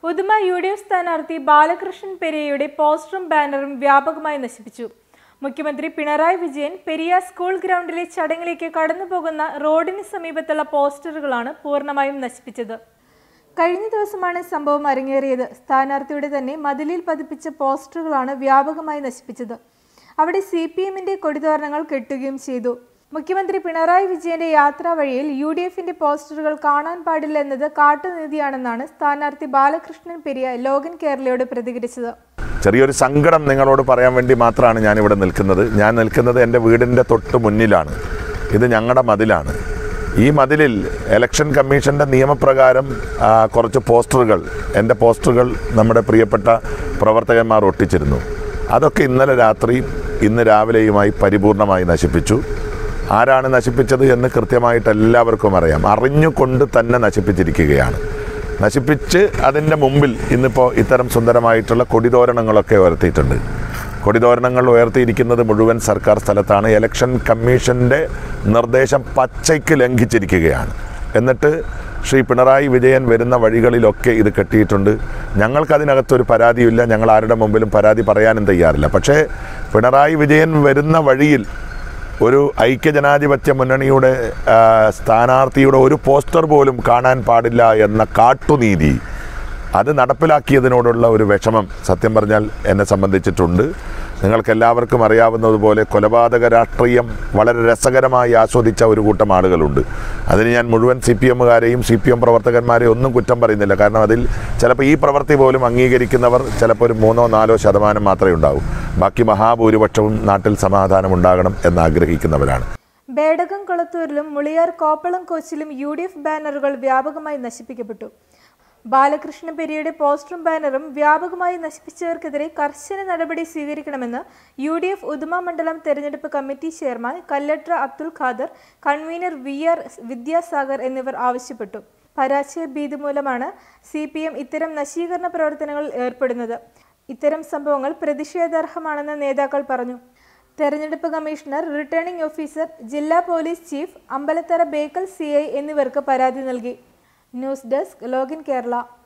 Uduma U D F സ്ഥാനാർത്ഥി ബാലകൃഷ്ണൻ പെരിയയുടെ പോസ്റ്ററും ബാനറും വ്യാപകമായി നശിപ്പിച്ചു മുഖ്യമന്ത്രി പിണറായി വിജയൻ പെരിയ സ്കൂൾ ഗ്രൗണ്ടിലെ ചടങ്ങിലേക്ക് കടന്നുപോകുന്ന റോഡിന് സമീപത്തുള്ള പോസ്റ്ററുകളാണ് പൂർണ്ണമായും നശിപ്പിച്ചത് കഴിഞ്ഞ ദിവസമാണ് സംഭവം അരങ്ങേറിയത് സ്ഥാനാർത്ഥിയുടെ തന്നെ മതിലിൽ പതിപ്പിച്ച പോസ്റ്ററുകളാണ് വ്യാപകമായി നശിപ്പിച്ചത് അവിടെ സി പി എമ്മിന്റെ കൊടിതോരണങ്ങൾ കെട്ടുകയും ചെയ്തു മുഖ്യമന്ത്രി പിണറായി വിജയന്റെ യാത്രാ വഴിയിൽ യു ഡി എഫിന്റെ പോസ്റ്ററുകൾ കാണാൻ പാടില്ല എന്നത് കാട്ടുനീതിയാണെന്നാണ് സ്ഥാനാർത്ഥി ബാലകൃഷ്ണൻ പെരിയ ലോകൻ കേരളയോട് പ്രതികരിച്ചത് ചെറിയൊരു സങ്കടം നിങ്ങളോട് പറയാൻ വേണ്ടി മാത്രമാണ് ഞാനിവിടെ നിൽക്കുന്നത് ഞാൻ നിൽക്കുന്നത് എൻ്റെ വീടിൻ്റെ തൊട്ട് മുന്നിലാണ് ഇത് ഞങ്ങളുടെ മതിലാണ് ഈ മതിലിൽ ഇലക്ഷൻ കമ്മീഷൻ്റെ നിയമപ്രകാരം ആ, കുറച്ച് പോസ്റ്ററുകൾ എൻ്റെ പോസ്റ്ററുകൾ നമ്മുടെ പ്രിയപ്പെട്ട പ്രവർത്തകന്മാർ ഒട്ടിച്ചിരുന്നു അതൊക്കെ ഇന്നലെ രാത്രി ഇന്ന് രാവിലെയുമായി പരിപൂർണമായി നശിപ്പിച്ചു ആരാണ് നശിപ്പിച്ചത് എന്ന് കൃത്യമായിട്ട് എല്ലാവർക്കും അറിയാം അറിഞ്ഞുകൊണ്ട് തന്നെ നശിപ്പിച്ചിരിക്കുകയാണ് നശിപ്പിച്ച് അതിൻ്റെ മുമ്പിൽ ഇന്നിപ്പോൾ ഇത്തരം സുന്ദരമായിട്ടുള്ള കൊടിതോരണങ്ങളൊക്കെ ഉയർത്തിയിട്ടുണ്ട് കൊടിതോരണങ്ങൾ ഉയർത്തിയിരിക്കുന്നത് മുഴുവൻ സർക്കാർ സ്ഥലത്താണ് ഇലക്ഷൻ കമ്മീഷൻ്റെ നിർദ്ദേശം പച്ചയ്ക്ക് ലംഘിച്ചിരിക്കുകയാണ് എന്നിട്ട് ശ്രീ പിണറായി വിജയൻ വരുന്ന വഴികളിലൊക്കെ ഇത് കെട്ടിയിട്ടുണ്ട് ഞങ്ങൾക്കതിനകത്തൊരു പരാതിയില്ല ഞങ്ങൾ ആരുടെ മുമ്പിലും പരാതി പറയാനും തയ്യാറില്ല പക്ഷേ പിണറായി വിജയൻ വരുന്ന വഴിയിൽ ഒരു ഐക്യജനാധിപത്യ മുന്നണിയുടെ ആ, സ്ഥാനാർത്ഥിയുടെ ഒരു പോസ്റ്റർ പോലും കാണാൻ പാടില്ല എന്ന കാട്ടുനീതി അത് നടപ്പിലാക്കിയതിനോടുള്ള ഒരു വിഷമം സത്യം പറഞ്ഞാൽ എന്നെ സംബന്ധിച്ചിട്ടുണ്ട് നിങ്ങൾക്കെല്ലാവർക്കും അറിയാവുന്നതുപോലെ കൊലപാതക രാഷ്ട്രീയം വളരെ രസകരമായി ആസ്വദിച്ച ഒരു കൂട്ടം ആളുകളുണ്ട് അതിന് ഞാൻ മുഴുവൻ സി പി എമ്മുകാരെയും സി പി എം പ്രവർത്തകന്മാരെയും ഒന്നും കുറ്റം പറയുന്നില്ല കാരണം അതിൽ ചിലപ്പോൾ ഈ പ്രവൃത്തി പോലും അംഗീകരിക്കുന്നവർ ചിലപ്പോൾ ഒരു മൂന്നോ നാലോ ശതമാനം മാത്രമേ ഉണ്ടാവൂ ബാക്കി മഹാഭൂരിപക്ഷവും നാട്ടിൽ സമാധാനം ഉണ്ടാകണം എന്ന് ആഗ്രഹിക്കുന്നവരാണ് ബേഡകം കൊളത്തൂരിലും മുളിയാർ കോപ്പളം കോച്ചിലും യു ഡി എഫ് ബാനറുകൾ വ്യാപകമായി നശിപ്പിക്കപ്പെട്ടു ബാലകൃഷ്ണ പെരിയുടെ പോസ്റ്ററും ബാനറും വ്യാപകമായി നശിപ്പിച്ചവർക്കെതിരെ കർശന നടപടി സ്വീകരിക്കണമെന്ന് യു ഡി എഫ് ഉദുമ മണ്ഡലം തെരഞ്ഞെടുപ്പ് committee chairman Kallatra Abdul Khader convener V R Vidyasagar എന്നിവർ ആവശ്യപ്പെട്ടു പരാജയ ഭീതി മൂലമാണ് സി പി എം ഇത്തരം നശീകരണ പ്രവർത്തനങ്ങളിൽ ഏർപ്പെടുന്നത് ഇത്തരം സംഭവങ്ങൾ പ്രതിഷേധാർഹമാണെന്ന് നേതാക്കൾ പറഞ്ഞു തെരഞ്ഞെടുപ്പ് കമ്മീഷണർ റിട്ടേണിംഗ് ഓഫീസർ ജില്ലാ police chief Ambalathara Bekal C I എന്നിവർക്ക് പരാതി നൽകി ന്യൂസ് ഡെസ്ക് ലോഗിൻ കേരള